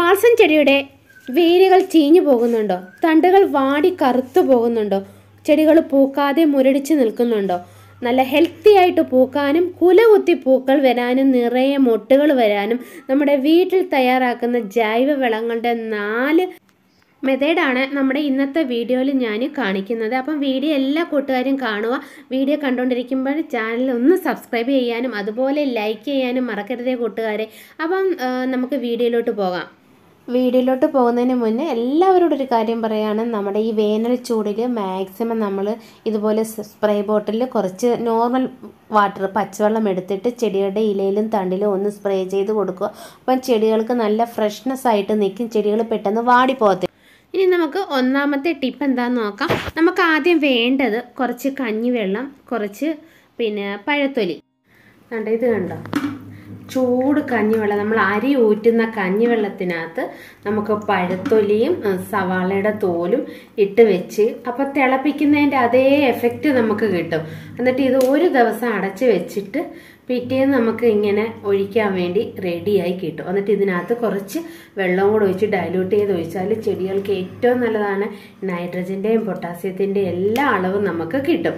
balsam ചെടിയുടെ വേരുകൾ ചീഞ്ഞു പോകുന്നുണ്ടോ തണ്ടുകൾ വാടി കറുത്തു പോകുന്നുണ്ടോ ചെടികൾ പൂക്കാതെ മുരടിച്ച് നിൽക്കുന്നുണ്ടോ നല്ല ഹെൽത്തി ആയിട്ട് പൂക്കാനും കുലകുത്തി പൂക്കൾ വരാനും നിറയെ മൊട്ടുകൾ വരാനും നമ്മുടെ വീട്ടിൽ തയ്യാറാക്കുന്ന ജൈവ വളങ്ങളുടെ നാല് മെത്തേഡാണ് നമ്മുടെ ഇന്നത്തെ വീഡിയോയിൽ ഞാൻ കാണിക്കുന്നത് അപ്പം വീഡിയോ എല്ലാ കൂട്ടുകാരും കാണുക വീഡിയോ കണ്ടുകൊണ്ടിരിക്കുമ്പോൾ ചാനൽ ഒന്ന് സബ്സ്ക്രൈബ് ചെയ്യാനും അതുപോലെ ലൈക്ക് ചെയ്യാനും മറക്കരുതേ കൂട്ടുകാരെ അപ്പം ആ, നമുക്ക് വീഡിയോയിലോട്ട് പോകാം വീഡിയോയിലോട്ട് പോകുന്നതിന് മുന്നേ എല്ലാവരോടും ഒരു കാര്യം പറയുകയാണ് നമ്മുടെ ഈ വേനൽ ചൂടിൽ മാക്സിമം നമ്മൾ ഇതുപോലെ സ്പ്രേ ബോട്ടിലിൽ കുറച്ച് നോർമൽ വാട്ടർ പച്ചവെള്ളം എടുത്തിട്ട് ചെടികളുടെ ഇലയിലും തണ്ടിലും ഒന്ന് സ്പ്രേ ചെയ്ത് കൊടുക്കുക അപ്പം ചെടികൾക്ക് നല്ല ഫ്രഷ്നെസ് ആയിട്ട് നിൽക്കും ചെടികൾ പെട്ടെന്ന് വാടിപ്പോകത്തില്ല ഇനി നമുക്ക് ഒന്നാമത്തെ ടിപ്പ് എന്താണെന്ന് നോക്കാം നമുക്ക് ആദ്യം വേണ്ടത് കുറച്ച് കഞ്ഞിവെള്ളം കുറച്ച് പിന്നെ പഴത്തൊലി കണ്ടോ ഇത് കണ്ടോ ചൂട് കഞ്ഞിവെള്ളം നമ്മൾ അരി ഊറ്റുന്ന കഞ്ഞിവെള്ളത്തിനകത്ത് നമുക്ക് പഴത്തൊലിയും ഉം, സവാളയുടെ തോലും ഇട്ട് വെച്ച് അപ്പോൾ തിളപ്പിക്കുന്നതിൻ്റെ അതേ എഫക്റ്റ് നമുക്ക് കിട്ടും എന്നിട്ട് ഇത് ഒരു ദിവസം അടച്ച് വെച്ചിട്ട് പിറ്റേന്ന് നമുക്ക് ഇങ്ങനെ ഒഴിക്കാൻ വേണ്ടി റെഡിയായി കിട്ടും എന്നിട്ട് ഇതിനകത്ത് കുറച്ച് വെള്ളം കൂടെ ഒഴിച്ച് ഡൈല്യൂട്ട് ചെയ്ത് ഒഴിച്ചാൽ ചെടികൾക്ക് ഏറ്റവും നല്ലതാണ് നൈട്രജൻ്റെയും പൊട്ടാസ്യത്തിൻ്റെയും എല്ലാ അളവും നമുക്ക് കിട്ടും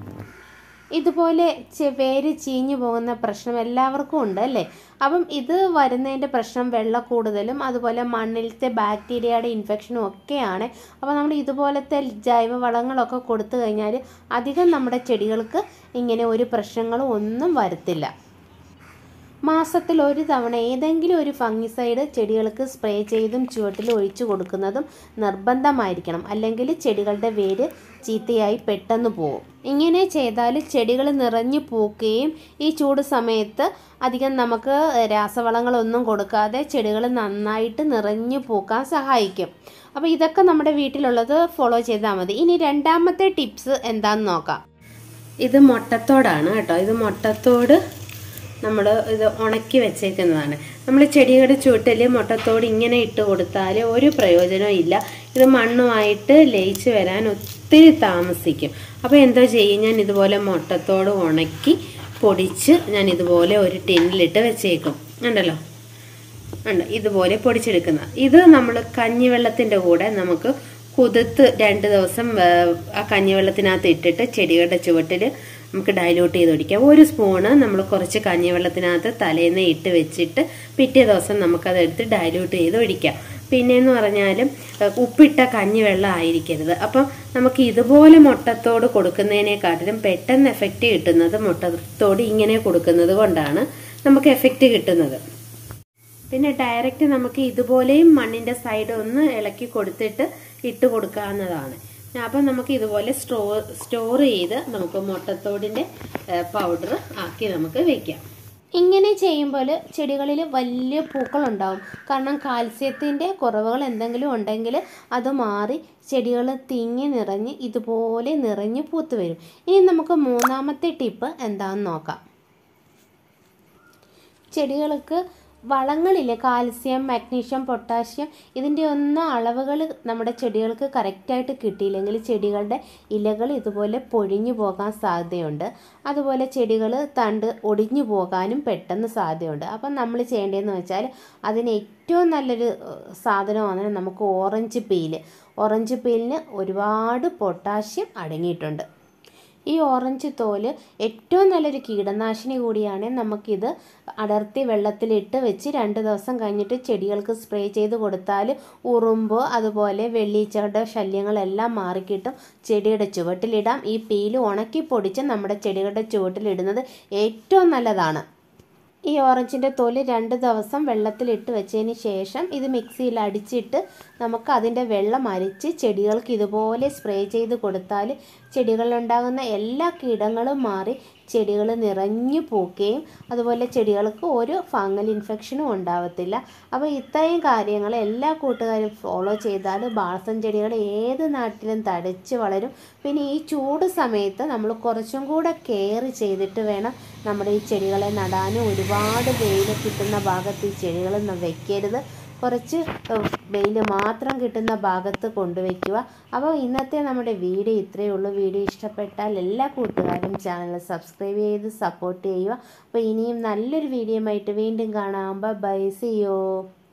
ഇതുപോലെ ചെ- വേര് ചീഞ്ഞു പോകുന്ന പ്രശ്നം എല്ലാവർക്കും ഉണ്ട് അല്ലേ അപ്പം ഇത് വരുന്നതിൻ്റെ പ്രശ്നം വെള്ള കൂടുതലും അതുപോലെ മണ്ണിലത്തെ ബാക്ടീരിയയുടെ ഇൻഫെക്ഷനും ഒക്കെയാണ് അപ്പോൾ നമ്മൾ ഇതുപോലത്തെ ജൈവ വളങ്ങളൊക്കെ കൊടുത്തു കഴിഞ്ഞാൽ അധികം നമ്മുടെ ചെടികൾക്ക് ഇങ്ങനെ ഒരു പ്രശ്നങ്ങളും ഒന്നും വരത്തില്ല മാസത്തിൽ ഒരു തവണ ഏതെങ്കിലും ഒരു ഫംഗിസൈഡ് ചെടികൾക്ക് സ്പ്രേ ചെയ്തും ചുവട്ടിൽ ഒഴിച്ചു കൊടുക്കുന്നതും നിർബന്ധമായിരിക്കണം അല്ലെങ്കിൽ ചെടികളുടെ വേര് ചീത്തയായി പെട്ടെന്ന് പോകും ഇങ്ങനെ ചെയ്താൽ ചെടികൾ നിറഞ്ഞു പൂക്കുകയും ഈ ചൂട് സമയത്ത് അധികം നമുക്ക് രാസവളങ്ങളൊന്നും കൊടുക്കാതെ ചെടികൾ നന്നായിട്ട് നിറഞ്ഞു പൂക്കാൻ സഹായിക്കും അപ്പോൾ ഇതൊക്കെ നമ്മുടെ വീട്ടിലുള്ളത് ഫോളോ ചെയ്താൽ മതി ഇനി രണ്ടാമത്തെ ടിപ്സ് എന്താണെന്ന് നോക്കാം ഇത് മുട്ടത്തോടാണ് കേട്ടോ ഇത് മുട്ടത്തോട് നമ്മൾ ഇത് ഉണക്കി വെച്ചേക്കുന്നതാണ് നമ്മൾ ചെടികളുടെ ചുവട്ടിൽ മുട്ടത്തോട് ഇങ്ങനെ ഇട്ട് കൊടുത്താൽ ഒരു പ്രയോജനവും ഇല്ല ഇത് മണ്ണുമായിട്ട് ലയിച്ച് വരാൻ ഒത്തിരി താമസിക്കും അപ്പോൾ എന്തോ ചെയ്യും ഞാൻ ഇതുപോലെ മുട്ടത്തോട് ഉണക്കി പൊടിച്ച് ഞാൻ ഇതുപോലെ ഒരു ടിന്നിലിട്ട് വെച്ചേക്കും ഉണ്ടല്ലോ ഉണ്ട് ഇതുപോലെ പൊടിച്ചെടുക്കുന്ന ഇത് നമ്മൾ കഞ്ഞിവെള്ളത്തിൻ്റെ കൂടെ നമുക്ക് കുതിർത്ത് രണ്ട് ദിവസം ആ, ആ കഞ്ഞിവെള്ളത്തിനകത്ത് ഇട്ടിട്ട് ചെടികളുടെ ചുവട്ടിൽ നമുക്ക് ഡൈലൂട്ട് ചെയ്ത് ഒഴിക്കാം ഒരു സ്പൂണ് നമ്മൾ കുറച്ച് കഞ്ഞിവെള്ളത്തിനകത്ത് തലേന്ന് ഇട്ട് വെച്ചിട്ട് പിറ്റേ ദിവസം നമുക്കത് എടുത്ത് ഡൈലൂട്ട് ചെയ്ത് ഒഴിക്കാം പിന്നെയെന്ന് പറഞ്ഞാലും ആ, ഉപ്പിട്ട കഞ്ഞിവെള്ളം ആയിരിക്കരുത് അപ്പം നമുക്ക് ഇതുപോലെ മുട്ടത്തോട് കൊടുക്കുന്നതിനെക്കാട്ടിലും പെട്ടെന്ന് എഫക്റ്റ് കിട്ടുന്നത് മുട്ടത്തോട് ഇങ്ങനെ കൊടുക്കുന്നത് കൊണ്ടാണ് നമുക്ക് എഫക്റ്റ് കിട്ടുന്നത് പിന്നെ ഡയറക്റ്റ് നമുക്ക് ഇതുപോലെയും മണ്ണിന്റെ സൈഡ് ഒന്ന് ഇളക്കി കൊടുത്തിട്ട് ഇട്ട് കൊടുക്കാവുന്നതാണ് അപ്പം നമുക്ക് ഇതുപോലെ സ്റ്റോ സ്റ്റോർ ചെയ്ത് നമുക്ക് മുട്ടത്തോടിന്റെ പൗഡർ ആക്കി നമുക്ക് വെക്കാം ഇങ്ങനെ ചെയ്യുമ്പോൾ ചെടികളിൽ വലിയ പൂക്കളുണ്ടാവും കാരണം കാൽസ്യത്തിൻ്റെ കുറവുകൾ എന്തെങ്കിലും ഉണ്ടെങ്കിൽ അത് മാറി ചെടികൾ തിങ്ങി നിറഞ്ഞ് ഇതുപോലെ നിറഞ്ഞ് പൂത്ത് വരും ഇനി നമുക്ക് മൂന്നാമത്തെ ടിപ്പ് എന്താണെന്ന് നോക്കാം ചെടികൾക്ക് വളങ്ങളില്ലേ കാൽസ്യം മാഗ്നീഷ്യം പൊട്ടാഷ്യം ഇതിൻ്റെ ഒന്നും അളവുകൾ നമ്മുടെ ചെടികൾക്ക് കറക്റ്റായിട്ട് കിട്ടിയില്ലെങ്കിൽ ചെടികളുടെ ഇലകൾ ഇതുപോലെ പൊഴിഞ്ഞു പോകാൻ സാധ്യതയുണ്ട് അതുപോലെ ചെടികൾ തണ്ട് ഒടിഞ്ഞു പോകാനും പെട്ടെന്ന് സാധ്യതയുണ്ട് അപ്പം നമ്മൾ ചെയ്യേണ്ടതെന്ന് വെച്ചാൽ അതിന് ഏറ്റവും നല്ലൊരു ഏഹ്, സാധനമാണ് നമുക്ക് ഓറഞ്ച് പീല് ഓറഞ്ച് പീലിന് ഒരുപാട് പൊട്ടാഷ്യം അടങ്ങിയിട്ടുണ്ട് ഈ ഓറഞ്ച് തോല് ഏറ്റവും നല്ലൊരു കീടനാശിനി കൂടിയാണ് നമുക്കിത് അടർത്തി വെള്ളത്തിലിട്ട് വെച്ച് രണ്ട് ദിവസം കഴിഞ്ഞിട്ട് ചെടികൾക്ക് സ്പ്രേ ചെയ്ത് കൊടുത്താൽ ഉറുമ്പ് അതുപോലെ വെള്ളീച്ചകളുടെ ശല്യങ്ങളെല്ലാം മാറിക്കിട്ടും ചെടിയുടെ ചുവട്ടിലിടാം ഈ പീല് ഉണക്കി പൊടിച്ച് നമ്മുടെ ചെടികളുടെ ചുവട്ടിലിടുന്നത് ഏറ്റവും നല്ലതാണ് ഈ ഓറഞ്ചിൻ്റെ തൊലി രണ്ട് ദിവസം വെള്ളത്തിലിട്ട് വെച്ചതിന് ശേഷം ഇത് മിക്സിയിൽ അടിച്ചിട്ട് നമുക്ക് അതിൻ്റെ വെള്ളം അരിച്ച് ചെടികൾക്ക് ഇതുപോലെ സ്പ്രേ ചെയ്ത് കൊടുത്താൽ ചെടികളിലുണ്ടാകുന്ന എല്ലാ കീടങ്ങളും മാറി ചെടികൾ നിറഞ്ഞു പൂക്കുകയും അതുപോലെ ചെടികൾക്ക് ഒരു ഫംഗൽ ഇൻഫെക്ഷനും ഉണ്ടാവത്തില്ല അപ്പോൾ ഇത്രയും കാര്യങ്ങൾ എല്ലാ കൂട്ടുകാരും ഫോളോ ചെയ്താൽ ബാൾസം ചെടികൾ ഏത് നാട്ടിലും തടിച്ച് വളരും പിന്നെ ഈ ചൂട് സമയത്ത് നമ്മൾ കുറച്ചും കൂടെ കെയർ ചെയ്തിട്ട് വേണം നമ്മുടെ ഈ ചെടികളെ നടാനും ഒരുപാട് വെയിൽ കിട്ടുന്ന ഭാഗത്ത് ഈ ചെടികളൊന്നും വെക്കരുത് കുറച്ച് വെയിൽ മാത്രം കിട്ടുന്ന ഭാഗത്ത് കൊണ്ടുവയ്ക്കുക അപ്പോൾ ഇന്നത്തെ നമ്മുടെ വീഡിയോ ഇത്രയേ ഉള്ളൂ വീഡിയോ ഇഷ്ടപ്പെട്ടാൽ എല്ലാ കൂട്ടുകാരും ചാനൽ സബ്സ്ക്രൈബ് ചെയ്ത് സപ്പോർട്ട് ചെയ്യുക അപ്പോൾ ഇനിയും നല്ലൊരു വീഡിയോ ആയിട്ട് വീണ്ടും കാണാം ബൈ സിയോ